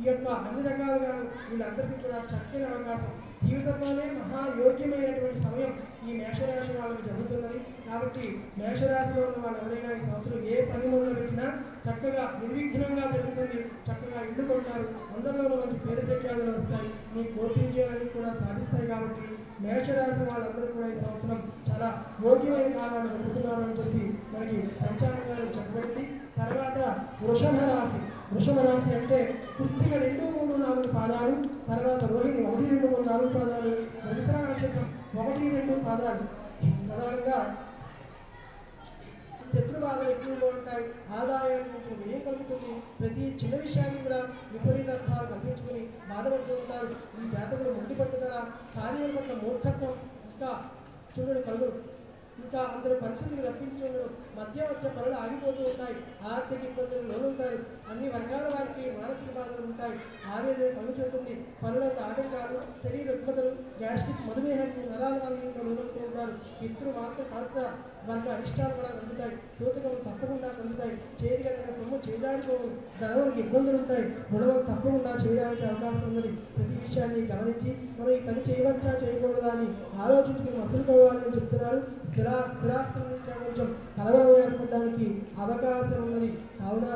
ఈ యొక్క అన్ని రకాలుగా వీళ్ళందరికీ కూడా చక్కని అవకాశం జీవితంలోనే మహాయోగ్యమైనటువంటి సమయం ఈ మేషరాశి వాళ్ళకి జరుగుతున్నది కాబట్టి మేషరాశిలో ఉన్న వాళ్ళు ఎవరైనా ఈ సంవత్సరం ఏ పని మొదలు పెట్టినా చక్కగా నిర్విఘ్నంగా జరుగుతుంది చక్కగా ఇల్లు కొంటారు అందరిలోనూ మంచి పేరు ప్రఖ్యాతులు వస్తాయి మీ కోపించేవన్నీ కూడా సాధిస్తాయి కాబట్టి మేషరాశి వాళ్ళందరూ కూడా ఈ సంవత్సరం చాలా యోగ్యమైన కాలాన్ని గడుపుతున్నారు అని చెప్పి మనకి పంచాంగాలు చెప్పబడింది తర్వాత వృషభ రాశి వృషభ రాశి అంటే కృత్తిక రెండు మూడు నాలుగు పాదాలు తర్వాత రోహిణి ఒకటి రెండు మూడు నాలుగు పాదాలు వరుసరా నక్షత్రం ఒకటి రెండు పాదాలు ప్రధానంగా శత్రు బాధ ఎక్కువగా ఉంటాయి ఆదాయానికి కొంచెం వ్యయం కలుగుతుంది ప్రతి చిన్న విషయాన్ని కూడా విపరీత అర్థాలు కల్పించుకుని బాధపడుతూ ఉంటారు ఈ జాతకులు మొండి పట్టుదల కార్యం పట్ల మూర్ఖత్వం ఇంకా చూడని కలుగుడు ఇంకా అందరూ పరిస్థితులు రప్పించుకున్నారు మధ్య మధ్య పనులు ఆగిపోతూ ఉంటాయి ఆర్థిక ఇబ్బందులు లోనుంటారు అన్ని వర్గాల వారికి మానసిక బాధలు ఉంటాయి ఆవేదన కలుగుతుంటుంది పనులకు ఆటంకాలు శరీర రుగ్మతలు గ్యాస్ట్రిక్ మధుమేహం నరాల వారికి లోనవుతూ ఉంటారు పితృ మాత్ర పాత్ర వర్గ అరిష్టాలు కూడా కలుగుతాయి సూతకం తప్పకుండా కలుగుతాయి చేతికందిన సొమ్ము చేజారిపోవు ధనవారికి ఇబ్బందులు ఉంటాయి రుణం తప్పకుండా చేయడానికి అవకాశం ఉన్నది ప్రతి విషయాన్ని గమనించి మనం ఈ పని చేయవచ్చా చేయకూడదా అని ఆలోచించుకుని మసులుకోవాలి అని చెప్తున్నారు స్థిరా స్థిరాస్తం నుంచి కొంచెం కలవరం ఏర్పడడానికి అవకాశం ఉన్నది కావున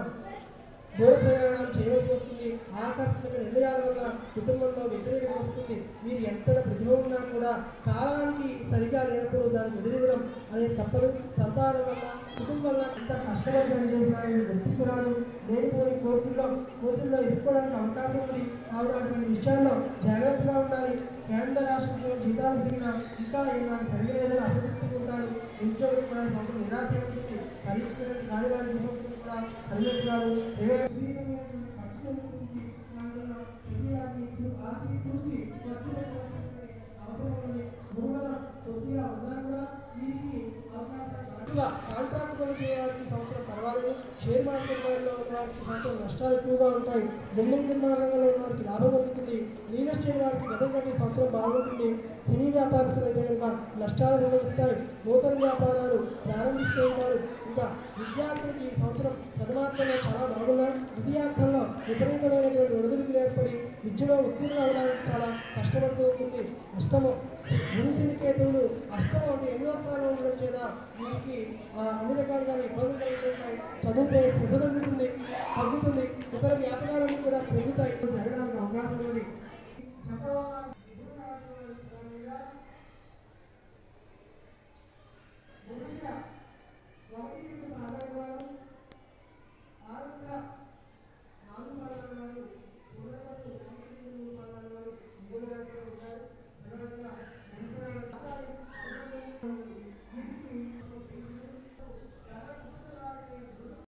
దూర ప్రయాణాలు చేయవలసి వస్తుంది ఆకస్మిక నిర్ణయాల వల్ల కుటుంబంలో వ్యతిరేకత వస్తుంది మీరు ఎంత ప్రతిభ ఉన్నా కూడా కాలానికి సరిగా లేనప్పుడు దానికి ఎదురెదడం అనేది తప్పదు సంతానం వల్ల కుటుంబం వల్ల ఎంత కష్టపడి పనిచేసినారని గుర్తింపు రాదు లేనిపోని కోర్టుల్లో కోర్టుల్లో ఇరుక్కోవడానికి అవకాశం ఉంది కావున అటువంటి విషయాల్లో జాగ్రత్తగా ఉండాలి కేంద్ర రాష్ట్రంలో జీతాలు పెరిగినా ఇంకా ఏమైనా పెరగలేదని అసంతృప్తిగా ఉంటారు ఉద్యోగులు కూడా ఈ సంవత్సరం నిరాశ ఉంటుంది పరీక్ష కాని వారికి ఈ సంవత్సరం కూడా కలిసి కాదు ఏ విధమైనటువంటి ఖర్చుల గురించి దానివల్ల శరీరాన్ని చూ- ఆచి చూసి ఖర్చు పెట్టాల్సిన అవసరం ఉంది గురువుల కొద్దిగా ఉన్నా కూడా వీరికి అవకాశాలు ఎక్కువ కాంట్రాక్ట్ పని చేయడానికి ఈ సంవత్సరం పర్వాలేదు షేర్ మార్కెట్లో ఉన్న వారికి ఈ సంవత్సరం నష్టాలు ఎక్కువగా ఉంటాయి బిల్డింగ్ నిర్మాణ రంగంలో ఉన్న వారికి లాభం కలుగుతుంది రియల్ ఎస్టేట్ వారికి గతం కంటే ఈ సంవత్సరం బాగుంటుంది సినీ వ్యాపారస్తులు అయితే కనుక నష్టాలు అనుభవిస్తాయి నూతన వ్యాపారాలు ప్రారంభిస్తూ ఉంటారు ఇంకా విద్యార్థులకి ఈ సంవత్సరం ప్రథమార్థంలో చాలా బాగున్నాయి ద్వితీయార్థంలో విపరీతమైనటువంటి ఒడిదుడుకులు ఏర్పడి విద్యలో ఉత్తీర్ణం అవడానికి చాలా కష్టపడుతూ ఉంటుంది అష్టము గురుశనికేతువులు అష్టమం అంటే ఎన్నో స్థానంలో ఉండడం చేత వీరికి ఆ, అన్ని రకాలుగా ఇబ్బందులు కలుగుతుంటాయి చదువుపై శ్రద్ధ తగ్గుతుంది తగ్గుతుంది ఇతర వ్యాపకాలన్నీ కూడా పెరుగుతాయి జరగడానికి అవకాశం ఉంది